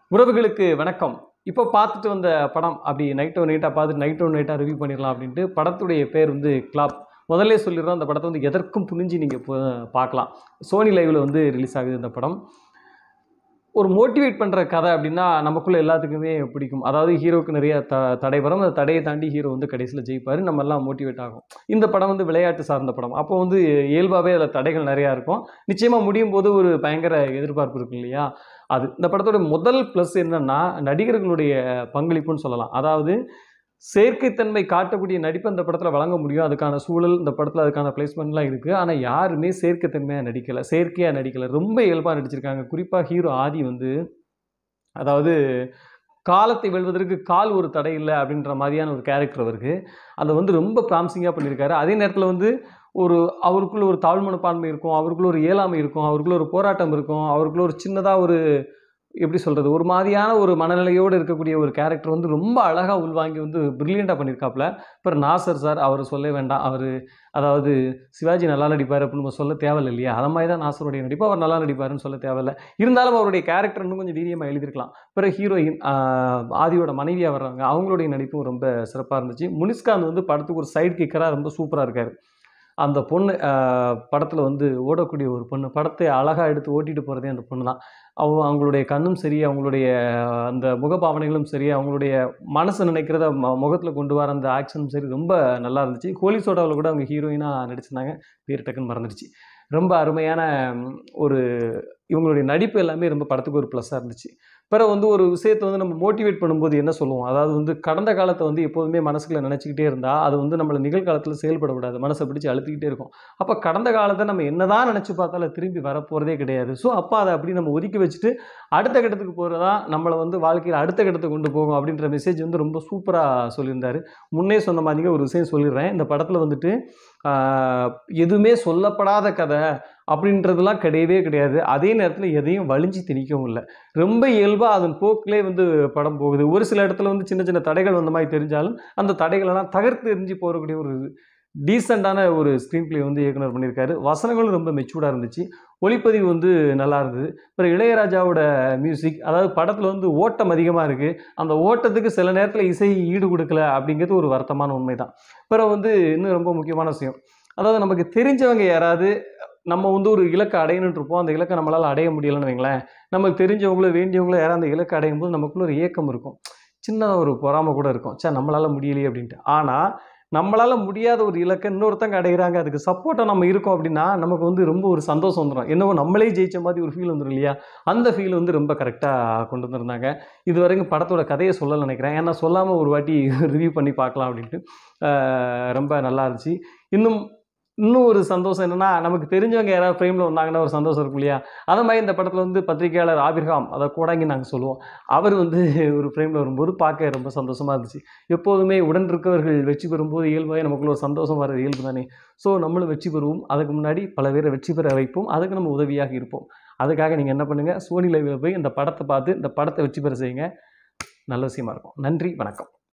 உறவுகளுக்கு வணக்கம் இப்போ பார்த்துட்டு வந்த படம் அப்படி நைட்டோ நைட்டாக பார்த்துட்டு நைட்டோ நைட்டாக ரிவ்யூ பண்ணிடலாம் அப்படின்ட்டு படத்துடைய பேர் வந்து கிளாப் முதல்ல சொல்லிடுறோம் அந்த படத்தை வந்து எதற்கும் துணிஞ்சு நீங்கள் பார்க்கலாம் சோனி லைவில் வந்து ரிலீஸ் ஆகுது இந்த படம் ஒரு மோட்டிவேட் பண்ணுற கதை அப்படின்னா நமக்குள்ள எல்லாத்துக்குமே பிடிக்கும் அதாவது ஹீரோவுக்கு நிறைய த தடை வரும் அந்த தடையை தாண்டி ஹீரோ வந்து கடைசியில் ஜெயிப்பார் நம்ம எல்லாம் மோட்டிவேட் ஆகும் இந்த படம் வந்து விளையாட்டு சார்ந்த படம் அப்போ வந்து இயல்பாகவே அதில் தடைகள் நிறையா இருக்கும் நிச்சயமாக முடியும் போது ஒரு பயங்கர எதிர்பார்ப்பு இருக்கும் இல்லையா அது இந்த படத்தோட முதல் ப்ளஸ் என்னன்னா நடிகர்களுடைய பங்களிப்புன்னு சொல்லலாம் அதாவது செயற்கைத்தன்மை காட்டக்கூடிய நடிப்பு அந்த படத்தில் வழங்க முடியும் அதுக்கான சூழல் இந்த படத்தில் அதுக்கான பிளேஸ்மெண்ட்லாம் இருக்குது ஆனால் யாருமே செயற்கைத்தன்மையாக நடிக்கலை செயற்கையாக நடிக்கலை ரொம்ப இயல்பாக நடிச்சிருக்காங்க குறிப்பாக ஹீரோ ஆதி வந்து அதாவது காலத்தை வெல்வதற்கு கால் ஒரு தடை இல்லை அப்படின்ற மாதிரியான ஒரு கேரக்டர் அவருக்கு அதை வந்து ரொம்ப ப்ராமிசிங்காக பண்ணியிருக்காரு அதே நேரத்தில் வந்து ஒரு அவருக்குள்ள ஒரு தாழ் மனப்பான்மை இருக்கும் அவருக்குள்ள ஒரு இயலாமை இருக்கும் அவருக்குள்ள ஒரு போராட்டம் இருக்கும் அவருக்குள்ள ஒரு சின்னதாக ஒரு எப்படி சொல்கிறது ஒரு மாதிரியான ஒரு மனநிலையோடு இருக்கக்கூடிய ஒரு கேரக்டர் வந்து ரொம்ப அழகாக உள்வாங்கி வந்து ப்ரில்லியண்ட்டாக பண்ணியிருக்காப்புல அப்புறம் நாசர் சார் அவர் சொல்ல வேண்டாம் அவர் அதாவது சிவாஜி நல்லா நடிப்பார் அப்படின்னு நம்ம சொல்ல தேவையில்லை இல்லையா அது மாதிரி தான் நாசருடைய நடிப்பு அவர் நல்லா நடிப்பாருன்னு சொல்ல தேவையில்லை இருந்தாலும் அவருடைய கேரக்டர் இன்னும் கொஞ்சம் வீரியமாக எழுதியிருக்கலாம் பிறகு ஹீரோயின் ஆதியோட மனைவியாக வர்றாங்க அவங்களுடைய நடிப்பும் ரொம்ப சிறப்பாக இருந்துச்சு முனிஸ்காந்த் வந்து படத்துக்கு ஒரு சைடு கிக்கராக ரொம்ப சூப்பராக இருக்கார் அந்த பொண்ணு படத்தில் வந்து ஓடக்கூடிய ஒரு பொண்ணு படத்தை அழகாக எடுத்து ஓட்டிகிட்டு போகிறதே அந்த பொண்ணு தான் அவங்க அவங்களுடைய கண்ணும் சரி அவங்களுடைய அந்த முகபாவனைகளும் சரி அவங்களுடைய மனசு நினைக்கிறத ம முகத்தில் கொண்டு வர அந்த ஆக்ஷனும் சரி ரொம்ப நல்லா இருந்துச்சு கோலி சோடாவில் கூட அவங்க ஹீரோயினாக நடிச்சிருந்தாங்க பேர் டக்குன்னு மறந்துடுச்சு ரொம்ப அருமையான ஒரு இவங்களுடைய நடிப்பு எல்லாமே ரொம்ப படத்துக்கு ஒரு ப்ளஸ்ஸாக இருந்துச்சு பிறகு வந்து ஒரு விஷயத்தை வந்து நம்ம மோட்டிவேட் பண்ணும்போது என்ன சொல்லுவோம் அதாவது வந்து கடந்த காலத்தை வந்து எப்போதுமே மனசுக்குள்ள நினச்சிக்கிட்டே இருந்தால் அது வந்து நம்மளை நிகழ்காலத்தில் செயல்படக்கூடாது மனசை பிடிச்சி அழுத்திக்கிட்டே இருக்கும் அப்போ கடந்த காலத்தை நம்ம என்னதான் நினச்சி பார்த்தாலும் திரும்பி வரப்போகிறதே கிடையாது ஸோ அப்போ அதை அப்படி நம்ம ஒதுக்கி வச்சுட்டு அடுத்த கட்டத்துக்கு போகிறதா நம்மளை வந்து வாழ்க்கையில் அடுத்த கட்டத்தை கொண்டு போகும் அப்படின்ற மெசேஜ் வந்து ரொம்ப சூப்பராக சொல்லியிருந்தார் முன்னே சொன்ன மாதிரிங்க ஒரு விஷயம் சொல்லிடுறேன் இந்த படத்தில் வந்துட்டு எதுவுமே சொல்லப்படாத கதை அப்படின்றதுலாம் கிடையவே கிடையாது அதே நேரத்தில் எதையும் வலிஞ்சு திணிக்கவும் இல்லை ரொம்ப இயல்பாக அதன் போக்கிலே வந்து படம் போகுது ஒரு சில இடத்துல வந்து சின்ன சின்ன தடைகள் வந்த மாதிரி தெரிஞ்சாலும் அந்த தடைகளெல்லாம் தகர்த்து எரிஞ்சு போகக்கூடிய ஒரு டீசெண்டான ஒரு ஸ்க்ரீன் பிளே வந்து இயக்குனர் பண்ணியிருக்காரு வசனங்களும் ரொம்ப மெச்சூர்டாக இருந்துச்சு ஒளிப்பதிவு வந்து நல்லா இருந்தது அப்புறம் இளையராஜாவோட மியூசிக் அதாவது படத்தில் வந்து ஓட்டம் அதிகமாக இருக்குது அந்த ஓட்டத்துக்கு சில நேரத்தில் இசை ஈடு கொடுக்கல அப்படிங்கிறது ஒரு வருத்தமான உண்மை தான் அப்புறம் வந்து இன்னும் ரொம்ப முக்கியமான விஷயம் அதாவது நமக்கு தெரிஞ்சவங்க யாராவது நம்ம வந்து ஒரு இலக்கை அடையணுன்ட்டு இருப்போம் அந்த இலக்கை நம்மளால் அடைய முடியலைன்னு வைங்களேன் நமக்கு தெரிஞ்சவங்களோ வேண்டியவங்களோ யாராவது அந்த இலக்கை அடையும் போது நமக்குள்ள ஒரு ஏக்கம் இருக்கும் சின்னதாக ஒரு பொறாமை கூட இருக்கும் சே நம்மளால் முடியலையே அப்படின்ட்டு ஆனால் நம்மளால் முடியாத ஒரு இலக்கை இன்னொருத்தங்க அடைகிறாங்க அதுக்கு சப்போர்ட்டாக நம்ம இருக்கோம் அப்படின்னா நமக்கு வந்து ரொம்ப ஒரு சந்தோஷம் வந்துடும் என்னவோ நம்மளே ஜெயிச்ச மாதிரி ஒரு ஃபீல் வந்துடும் இல்லையா அந்த ஃபீல் வந்து ரொம்ப கரெக்டாக கொண்டு வந்திருந்தாங்க இது வரைக்கும் படத்தோட கதையை சொல்ல நினைக்கிறேன் ஏன்னா சொல்லாமல் ஒரு வாட்டி ரிவ்யூ பண்ணி பார்க்கலாம் அப்படின்ட்டு ரொம்ப நல்லா இருந்துச்சு இன்னும் இன்னும் ஒரு சந்தோஷம் என்னென்னா நமக்கு தெரிஞ்சவங்க யாராவது ஃப்ரேமில் வந்தாங்கன்னா ஒரு சந்தோஷம் இருக்கும் இல்லையா அதை மாதிரி இந்த படத்தில் வந்து பத்திரிகையாளர் ஆபிர்காம் அதை கூடாங்கி நாங்கள் சொல்லுவோம் அவர் வந்து ஒரு ஃப்ரேமில் வரும்போது பார்க்க ரொம்ப சந்தோஷமாக இருந்துச்சு எப்போதுமே உடன் இருக்கவர்கள் வெற்றி பெறும்போது இயல்பாக நமக்குள்ள ஒரு சந்தோஷம் வர இயல்பு தானே ஸோ நம்மளும் வெற்றி பெறுவோம் அதுக்கு முன்னாடி பல பேரை வெற்றி பெற வைப்போம் அதுக்கு நம்ம உதவியாக இருப்போம் அதுக்காக நீங்கள் என்ன பண்ணுங்கள் சோனி லைவில் போய் இந்த படத்தை பார்த்து இந்த படத்தை வெற்றி பெற செய்யுங்க நல்ல விஷயமா இருக்கும் நன்றி வணக்கம்